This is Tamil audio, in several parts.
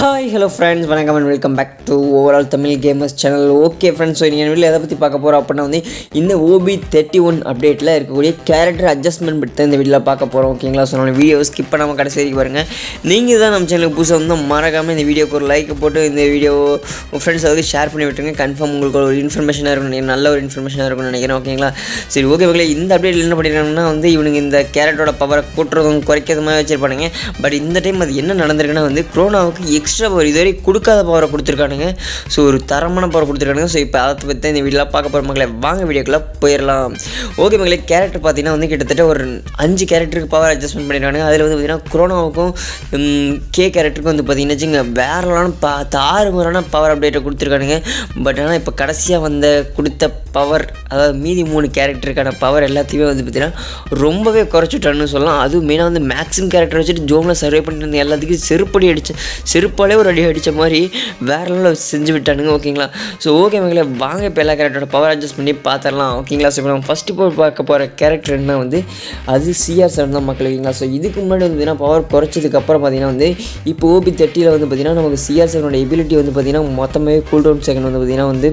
ஹாய் ஹலோ ஃப்ரெண்ட்ஸ் வணக்கம் and welcome back to overall Tamil gamers channel okay friends so நீங்கள் வீட்டில் எதை பற்றி பார்க்க போகிறோம் அப்படின்னா வந்து இந்த ஓபி தேர்ட்டி ஒன் அப்டேட்டில் இருக்கக்கூடிய கேரக்டர் அட்ஜஸ்ட்மெண்ட் பற்றி தான் இந்த வீடியோவில் பார்க்க போகிறோம் ஓகேங்களா ஸோ நம்ம வீடியோ ஸ்கிப் பண்ணாமல் கடைசி வரைக்கும் பாருங்கள் நீங்கள் தான் நம்ம சேனலுக்கு புதுசாக வந்து மறக்காமல் இந்த வீடியோக்கு ஒரு லைக் போட்டு இந்த வீடியோ உங்கள் ஃப்ரெண்ட்ஸ் வந்து ஷேர் பண்ணி விட்டுருங்க கன்ஃபார்ம் உங்களுக்கு ஒரு இன்ஃபர்மேஷனாக இருக்கும் நினைக்கிறேன் நல்ல ஒரு இன்ஃபர்மேஷனாக இருக்கும்னு நினைக்கிறேன் ஓகேங்களா சரி ஓகே மக்களே இந்த அப்டேட்டில் என்ன பண்ணியிருக்காங்கன்னா வந்து இவனுங்க இந்த கேரக்டரோட பவரை கூட்டுறதும் குறைக்கிறது மாதிரி வச்சிருப்பானுங்க பட் இந்த டைம் அது என்ன நடந்திருக்குன்னா வந்து குரோனாவுக்கு எக்ஸ்ட்ரா பவர் இதுவரை கொடுக்காத பவரை கொடுத்துருக்கானுங்க ஸோ ஒரு தரமான பவர் கொடுத்துருக்கானுங்க ஸோ இப்போ அதை பற்றி தான் இந்த வீடியோவில் பார்க்க போகிற மக்களை வாங்க வீடியோக்குள்ளே போயிடலாம் ஓகே மகளே கேரக்டர் பார்த்தீங்கன்னா வந்து கிட்டத்தட்ட ஒரு அஞ்சு கேரக்டருக்கு பவர் அட்ஜஸ்ட்மெண்ட் பண்ணியிருக்காங்க அதில் வந்து பார்த்தீங்கன்னா குரோனாவுக்கும் கே கேரக்டருக்கும் வந்து பார்த்தீங்கன்னா வச்சுங்க வேறலான பா தாறுமாறான பவர் அப்டேட்டை கொடுத்துருக்கானுங்க பட் ஆனால் இப்போ கடைசியாக வந்த கொடுத்த பவர் அதாவது மீதி மூணு கேரக்டருக்கான பவர் எல்லாத்தையுமே வந்து பார்த்தீங்கன்னா ரொம்பவே குறைச்சிட்டான்னு சொல்லலாம் அதுவும் மெயினாக வந்து மேக்ஸிமம் கேரக்டர் வச்சுட்டு ஜோனில் சர்வே பண்ணிட்டு இருந்த எல்லாத்துக்கும் செருப்படி அடிச்சு செருப்பாலே ஒரு அடி அடித்த மாதிரி வேற லெவலில் செஞ்சு விட்டானுங்க ஓகேங்களா ஸோ ஓகே மகளே வாங்க இப்போ எல்லா கேரக்டரோட பவர் அட்ஜஸ்ட் பண்ணி பார்த்துடலாம் ஓகேங்களா ஸோ இப்போ நம்ம ஃபஸ்ட்டு இப்போ பார்க்க போகிற கேரக்டர் என்ன வந்து அது சிஆர் செவன் தான் மக்கள் ஓகேங்களா ஸோ இதுக்கு முன்னாடி வந்து பார்த்தீங்கன்னா பவர் குறைச்சதுக்கப்புறம் பார்த்தீங்கன்னா வந்து இப்போ ஓபி தேர்ட்டியில் வந்து பார்த்தீங்கன்னா நமக்கு சிஆர் செவனோட எபிலிட்டி வந்து பார்த்தீங்கன்னா மொத்தமே கூல் டவுன் செகண்ட் வந்து பார்த்தீங்கன்னா வந்து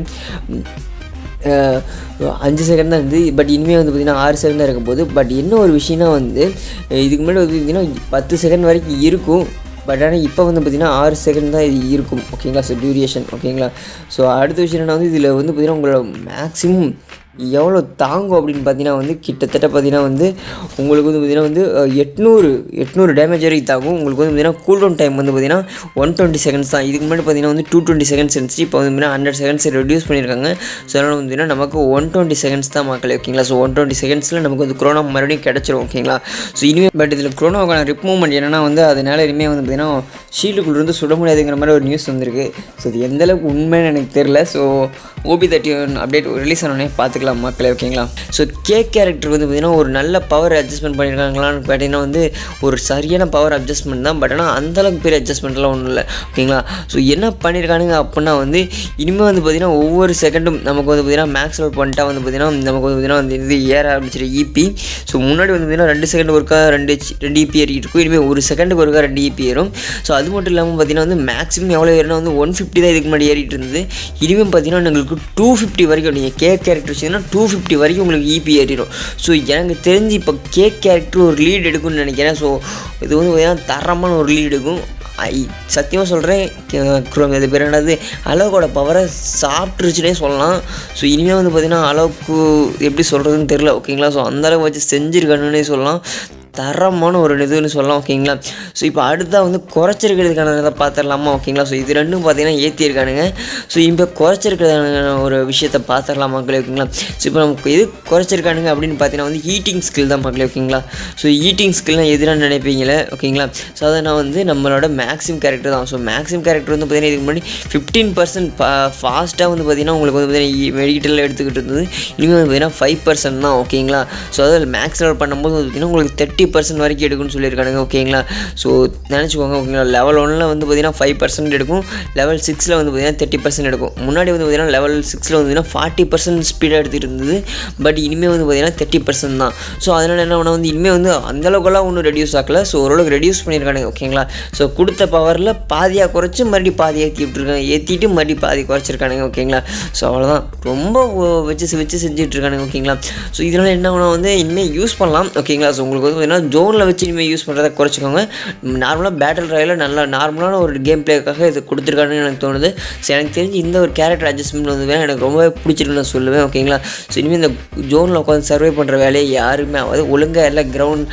அஹ், அஞ்சு செகண்ட் தான் இருந்து பட் இனிமேல் வந்து பார்த்திங்கன்னா ஆறு செகண்ட் தான் இருக்க போகுது பட் என்ன ஒரு விஷயம்னா வந்து அஹ், இதுக்கு முன்னாடி வந்து பார்த்திங்கன்னா பத்து செகண்ட் வரைக்கும் இருக்கும் பட் ஆனால் இப்போ வந்து பார்த்திங்கன்னா ஆறு செகண்ட் தான் இது இருக்கும் ஓகேங்களா ஸோ டியூரேஷன் ஓகேங்களா ஸோ அடுத்த விஷயம் என்ன வந்து இதில் வந்து பார்த்திங்கன்னா உங்களோட மேக்ஸிமம் எவ்வளோ தாங்கும் அப்படின்னு பார்த்தீங்கன்னா வந்து கிட்டத்தட்ட பார்த்தீங்கன்னா வந்து உங்களுக்கு வந்து பார்த்திங்கன்னா வந்து அஹ், எட்நூறு எட்நூறு டேமேஜ் வரைக்கும் தாங்கும் உங்களுக்கு வந்து பார்த்திங்கன்னா கூல் டவுன் டைம் வந்து பார்த்திங்கன்னா ஒன் டுவெண்ட்டி செகண்ட்ஸ் தான் இதுக்கு முன்னாடி பார்த்திங்கன்னா வந்து டூ டுவெண்ட்டி செகண்ட்ஸ் இருந்துச்சு இப்போ வந்து பார்த்திங்கன்னா ஹண்ட்ரட் செகண்ட்ஸ் ரெடியூஸ் பண்ணியிருக்காங்க ஸோ அதனால் வந்து பார்த்திங்கன்னா நமக்கு ஒன் டுவெண்ட்டி செகண்ட்ஸ் தான் மக்களே ஓகேங்களா ஸோ ஒன் டுவெண்ட்டி செகண்ட்ஸில் நமக்கு வந்து குரோனா மறுபடியும் கிடச்சிரும் ஓகேங்களா ஸோ இனிமேல் பட் இதில் குரோனாவுக்கான ரிப் மூவ்மெண்ட் என்னன்னா வந்து அதனால் இனிமேல் வந்து பார்த்திங்கன்னா ஷீல்டுக்குள்ளேருந்து சுட முடியாதுங்கிற மாதிரி ஒரு நியூஸ் வந்திருக்கு ஸோ இது எந்த அளவுக்கு உண்மைன்னு எனக்கு தெரில so OB thirty one update release ஆனோடனே பார்த்துக்கலாம் மக்களே ஓகேங்களா ஸோ கே கேரக்டர் வந்து பார்த்திங்கன்னா ஒரு நல்ல பவர் அட்ஜஸ்ட்மெண்ட் பண்ணியிருக்காங்களான்னு பார்த்தீங்கன்னா வந்து ஒரு சரியான பவர் அட்ஜஸ்ட்மெண்ட் தான் பட் ஆனால் அந்தளவுக்கு பெரிய அட்ஜஸ்ட்மெண்ட்லாம் ஒன்றும் இல்லை ஓகேங்களா ஸோ என்ன பண்ணியிருக்கானுங்க அப்படின்னா வந்து இனிமேல் வந்து பார்த்திங்கன்னா ஒவ்வொரு செகண்டும் நமக்கு வந்து பார்த்திங்கன்னா மேக்ஸ் அவுட் பண்ணிட்டா வந்து பார்த்திங்கன்னா நமக்கு வந்து பார்த்திங்கன்னா வந்து இது ஏற ஆரம்பிச்சிரு இபி ஸோ முன்னாடி வந்து பார்த்திங்கன்னா ரெண்டு செகண்ட் ஒருக்கா ரெண்டு சி- ரெண்டு இபி ஏறிட்டு இருக்கும் இனிமேல் ஒரு செகண்டுக்கு ஒருக்கா ரெண்டு இபி ஏறும் ஸோ அது மட்டும் இல்லாமல் பார்த்திங்கன்னா வந்து மேக்ஸிமம் எவ்வளோ ஏறினா வந்து ஒன் ஃபிஃப்டி தான் இதுக்கு முன்னாடி ஏறிட்டு இருந்தது இனிமேல் பார்த்தீங்கன்னா உங்களுக்கு டூ ஃபிஃப்டி வரைக்கும் நீங்கள் கே கேரக்டர் வச்சிங்கன்னா டூ ஃபிஃப்டி வரைக்கும் உங்களுக்கு இபி ஏறிடும் ஸோ எனக்கு தெரிஞ்சு இப்போ கே கேரக்டர் ஒரு லீட் எடுக்கும்னு நினைக்கிறேன் ஸோ இது வந்து பார்த்தீங்கன்னா தரமான ஒரு லீட் எடுக்கும் ஐ சத்தியமாக சொல்கிறேன் இது பேர் என்னது அளவுக்கோட பவரை சாப்பிட்ருச்சுனே சொல்லலாம் ஸோ இனிமேல் வந்து பார்த்திங்கன்னா அளவுக்கு எப்படி சொல்கிறதுன்னு தெரில ஓகேங்களா ஸோ அந்தளவுக்கு வச்சு செஞ்சுருக்கானுன்னே சொல்லலாம் தரமான ஒரு இதுன்னு சொல்லலாம் ஓகேங்களா ஸோ இப்போ அடுத்தா வந்து குறைச்சிருக்கிறதுக்கான இதை பார்த்துடலாமா ஓகேங்களா ஸோ இது ரெண்டும் பார்த்தீங்கன்னா ஏற்றிருக்கானுங்க ஸோ இப்போ குறைச்சிருக்கிறதான ஒரு விஷயத்தை பார்த்துடலாம் மக்களே ஓகேங்களா ஸோ இப்போ நமக்கு எது குறைச்சிருக்கானுங்க அப்படின்னு பார்த்தீங்கன்னா வந்து ஹீட்டிங் ஸ்கில் தான் மக்களே ஓகேங்களா ஸோ ஹீட்டிங் ஸ்கில்னால் எதிராக நினைப்பீங்களே ஓகேங்களா ஸோ அதை நான் வந்து நம்மளோட மேக்ஸிம் கேரக்டர் தான் ஸோ மேக்ஸிம் கேரக்டர் வந்து பார்த்தீங்கன்னா இதுக்கு முன்னாடி ஃபிஃப்டீன் பர்சன்ட் ஃபாஸ்ட்டாக வந்து பார்த்தீங்கன்னா உங்களுக்கு வந்து பார்த்தீங்கன்னா மெடிக்கலில் எடுத்துக்கிட்டு இருந்தது இனிமேல் வந்து பார்த்தீங்கன்னா ஃபைவ் பர்சன்ட் தான் ஓகேங்களா ஸோ அதில் மேக்ஸ் லெவல் பண்ணும்போது வந்து பார்த்தீங்கன்னா உங்களுக்கு தேர்ட்டி பர்சன்ட் வரைக்கும் எடுக்கும்னு சொல்லியிருக்கானுங்க ஓகேங்களா ஸோ நினச்சிக்கோங்க ஓகேங்களா லெவல் ஒன்னில் வந்து பார்த்தீங்கன்னா ஃபைவ் பர்சன்ட் எடுக்கும் லெவல் சிக்ஸில் வந்து பார்த்தீங்கன்னா தேர்ட்டி பர்சன்ட் எடுக்கும் முன்னாடி வந்து பார்த்தீங்கன்னா லெவல் சிக்ஸில் வந்து பார்த்தீங்கன்னா ஃபார்ட்டி பர்சன்ட் ஸ்பீடாக எடுத்துகிட்டு இருந்தது பட் இனிமேல் வந்து பார்த்தீங்கன்னா தேர்ட்டி பர்சன்ட் தான் ஸோ அதனால் என்ன பண்ண வந்து இனிமேல் வந்து அந்தளவுக்குலாம் ஒன்றும் ரெடியூஸ் ஆகல ஸோ ஓரளவுக்கு ரெடியூஸ் பண்ணியிருக்கானுங்க ஓகேங்களா ஸோ கொடுத்த பவரில் பாதியாக குறைச்சி மறுபடியும் பாதி ஏற்றி விட்டுருக்காங்க ஏற்றிட்டு மறுபடியும் பாதி குறைச்சிருக்கானுங்க ஓகேங்களா ஸோ அவ்வளோதான் ரொம்ப ஒ- வச்சு வச்சு செஞ்சுட்டு இருக்கானுங்க ஓகேங்களா ஸோ இதனால் என்ன பண்ண வந்து இனிமேல் யூஸ் பண்ணலாம் ஓகேங்களா ஸோ உங்களுக்கு வந்து பார்த்தீங்கன்னா ஜோனில் வச்சு இனிமேல் யூஸ் பண்ணுறதை குறைச்சிக்கோங்க நார்மலாக பேட்டில் ராயில் நல்லா நார்மலான ஒரு கேம் பிளேக்காக இது கொடுத்துருக்கானுன்னு எனக்கு தோணுது ஸோ எனக்கு தெரிஞ்சு இந்த ஒரு கேரக்டர் அட்ஜஸ்ட்மெண்ட் வந்து வேணா எனக்கு ரொம்பவே பிடிச்சிருக்குன்னு நான் சொல்லுவேன் ஓகேங்களா ஸோ இனிமேல் இந்த ஜோனில் உட்காந்து சர்வே பண்ணுற வேலையை யாருமே அதாவது ஒழுங்காக எல்லாம் கிரவுண்ட்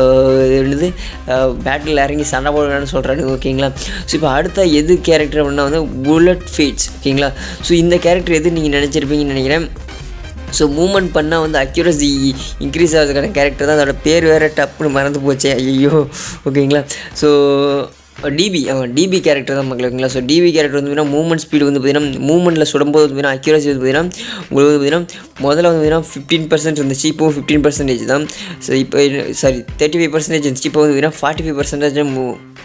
என்னது பேட்டில் இறங்கி சண்டை போடுறான்னு சொல்கிறாங்க ஓகேங்களா ஸோ இப்போ அடுத்த எது கேரக்டர் அப்படின்னா வந்து புல்லட் ஃபீட்ஸ் ஓகேங்களா ஸோ இந்த கேரக்டர் எது நீங்கள் நினச்சிருப்பீங்கன்னு நினைக்கிறேன் ஸோ மூவ்மெண்ட் பண்ணால் வந்து அக்யூரசி இன்க்ரீஸ் ஆகிறதுக்கான கேரக்டர் தான் அதோட பேர் வேறு டப்புன்னு மறந்து போச்சே ஐயோ ஓகேங்களா ஸோ டிபி ஆமாம் டிபி கேரக்டர் தான் மக்கள் ஓகேங்களா ஸோ டிபி கேரக்டர் வந்து பார்த்தீங்கன்னா மூவ்மெண்ட் ஸ்பீடு வந்து பார்த்தீங்கன்னா மூவ்மெண்ட்டில் சுடும்போது வந்து பார்த்தீங்கன்னா அக்யூரசி வந்து பார்த்தீங்கன்னா உங்களுக்கு வந்து பார்த்தீங்கன்னா முதல்ல வந்து பார்த்தீங்கன்னா ஃபிஃப்டீன் பர்சன்ட் இருந்துச்சு இப்போ ஃபிஃப்டீன் பர்சன்டேஜ் தான் ஸோ இப்போ சாரி தேர்ட்டி ஃபைவ் பர்சன்டேஜ் இருந்துச்சு இப்போ வந்து பார்த்தீங்கன்னா ஃபார்ட்டி ஃபைவ் பர்சன்டேஜ் மூவ்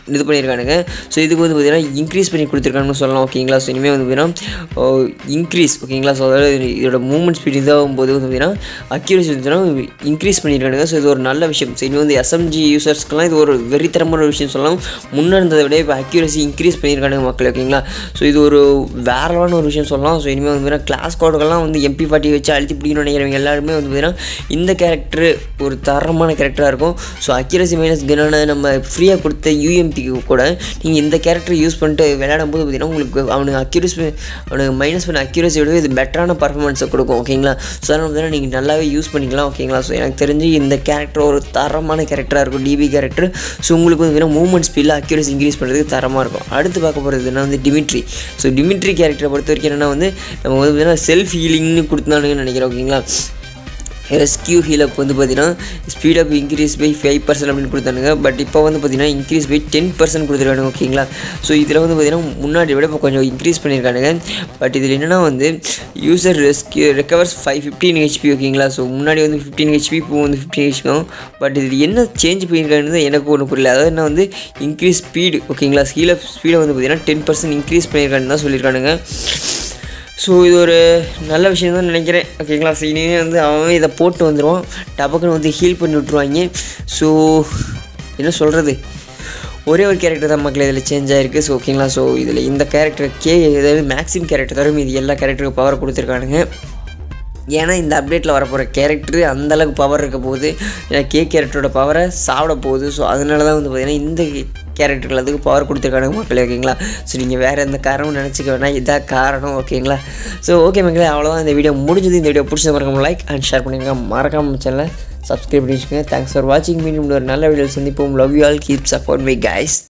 இது பண்ணியிருக்கானுங்க ஸோ இதுக்கு வந்து பார்த்தீங்கன்னா இன்க்ரீஸ் பண்ணி கொடுத்துருக்காங்கன்னு சொல்லலாம் ஓகேங்களா ஸோ இனிமேல் வந்து பார்த்தீங்கன்னா இன்க்ரீஸ் ஓகேங்களா ஸோ அதாவது இதோட மூவ்மெண்ட் ஸ்பீட் இதாகும் போது வந்து பார்த்தீங்கன்னா அக்யூரசி வந்து இன்க்ரீஸ் பண்ணியிருக்கானுங்க ஸோ இது ஒரு நல்ல விஷயம் ஸோ இது வந்து எஸ்எம்ஜி யூசர்ஸ்க்குலாம் இது ஒரு வெறித்தரமான ஒரு விஷயம் சொல்லலாம் முன்னே இருந்ததை விட இப்போ அக்யூரசி இன்க்ரீஸ் பண்ணியிருக்கானுங்க மக்கள் ஓகேங்களா ஸோ இது ஒரு வேறலான ஒரு விஷயம் சொல்லலாம் ஸோ இனிமேல் வந்து பார்த்தீங்கன்னா கிளாஸ் கோடுகள்லாம் வந்து எம்பி ஃபார்ட்டி வச்சு அழுத்தி பிடிக்கணும்னு நினைக்கிறவங்க எல்லாருமே வந்து பார்த்தீங்கன்னா இந்த கேரக்டர் ஒரு தரமான கேரக்டராக இருக்கும் ஸோ அக்யூரசி மைனஸ் கனான நம்ம ஃப்ரீயாக கொடுத்த யூஎம்பிக்கு கூட நீங்கள் இந்த கேரக்டர் யூஸ் பண்ணிட்டு விளையாடும் போது பார்த்தீங்கன்னா உங்களுக்கு அவனுக்கு அக்யூரசி அவனுக்கு மைனஸ் பண்ண அக்யூரசி விட இது பெட்டரான பர்ஃபார்மன்ஸை கொடுக்கும் ஓகேங்களா ஸோ அதனால் பார்த்தீங்கன்னா நீங்கள் நல்லாவே யூஸ் பண்ணிக்கலாம் ஓகேங்களா ஸோ எனக்கு தெரிஞ்சு இந்த கேரக்டர் ஒரு தரமான கேரக்டராக இருக்கும் டிபி கேரக்டர் ஸோ உங்களுக்கு வந்து பார்த்தீங்கன்னா மூவ்மெண்ட் ஸ்பீடில் அக்யூரசி இன்க்ரீஸ் பண்ணுறதுக்கு தரமாக இருக்கும் அடுத்து பார்க்க போகிறது என்ன வந்து டிமிட்ரி ஸோ டிமிட்ரி கேரக்டரை பொறுத்த வரைக்கும் என்னென்னா வந்து நம்ம வந்து பார்த்தீங்கன்னா செல்ஃப் ஹீலிங்னு கொடுத்தானுங்கன்னு நினைக்கிறேன் ஓகேங்களா ரெஸ்கியூ ஹீலப் வந்து பார்த்தீங்கன்னா speed up increase by five percent அப்படின்னு கொடுத்தானுங்க பட் இப்போ வந்து பார்த்தீங்கன்னா இன்க்ரீஸ் பை டென் பர்சன்ட் கொடுத்துருக்கானுங்க ஓகேங்களா ஸோ இதில் வந்து பார்த்தீங்கன்னா முன்னாடி விட இப்போ கொஞ்சம் இன்க்ரீஸ் பண்ணியிருக்கானுங்க பட் இதில் என்னென்னா வந்து user rescue recovers five fifteen HP ஓகேங்களா ஸோ முன்னாடி வந்து ஃபிஃப்டீன் ஹெச்பி இப்போ வந்து ஃபிஃப்டீன் ஹெச்பி பட் இது என்ன சேஞ்ச் பண்ணியிருக்கான்னு எனக்கு ஒன்றும் புரியல அதாவது என்ன வந்து இன்க்ரீஸ் ஸ்பீடு ஓகேங்களா ஹீலப் ஸ்பீடை வந்து பார்த்தீங்கன்னா டென் பர்சன்ட் இன்க்ரீஸ் பண்ணியிருக்கான்னு தான் சொல்லியிருக்கானுங்க ஸோ இது ஒரு நல்ல விஷயம் தான் நினைக்கிறேன் ஓகேங்களா ஸோ இனிமே வந்து அவன் இதை போட்டு வந்துடுவான் டபக்குன்னு வந்து ஹீல் பண்ணி விட்ருவாங்க ஸோ என்ன சொல்கிறது ஒரே ஒரு கேரக்டர் தான் மக்கள் இதில் சேஞ்ச் ஆகிருக்கு ஸோ ஓகேங்களா ஸோ இதில் இந்த கேரக்டர் கே அதாவது மேக்ஸிம் கேரக்டர் தவிர இது எல்லா கேரக்டருக்கும் பவர் கொடுத்துருக்கானுங்க ஏன்னா இந்த அப்டேட்டில் வரப்போகிற கேரக்டர் அந்தளவுக்கு பவர் இருக்க போகுது ஏன்னா கே கேரக்டரோட பவரை சாப்பிட போகுது ஸோ அதனால தான் வந்து பார்த்திங்கன்னா இந்த கேரக்டர்கள் அதுக்கு பவர் கொடுத்துருக்கானுங்க மக்களே ஓகேங்களா ஸோ நீங்கள் வேறு எந்த காரணமும் நினச்சிக்க வேணாம் இதான் காரணம் ஓகேங்களா ஸோ ஓகே மக்களே அவ்வளோதான் இந்த வீடியோ முடிஞ்சது இந்த வீடியோ பிடிச்சது மறக்காம லைக் அண்ட் ஷேர் பண்ணிங்க மறக்காம சேனலை சப்ஸ்கிரைப் பண்ணி வச்சுக்கோங்க தேங்க்ஸ் ஃபார் வாட்சிங் மீண்டும் ஒரு நல்ல வீடியோ சந்திப்போம் love you all keep support my guys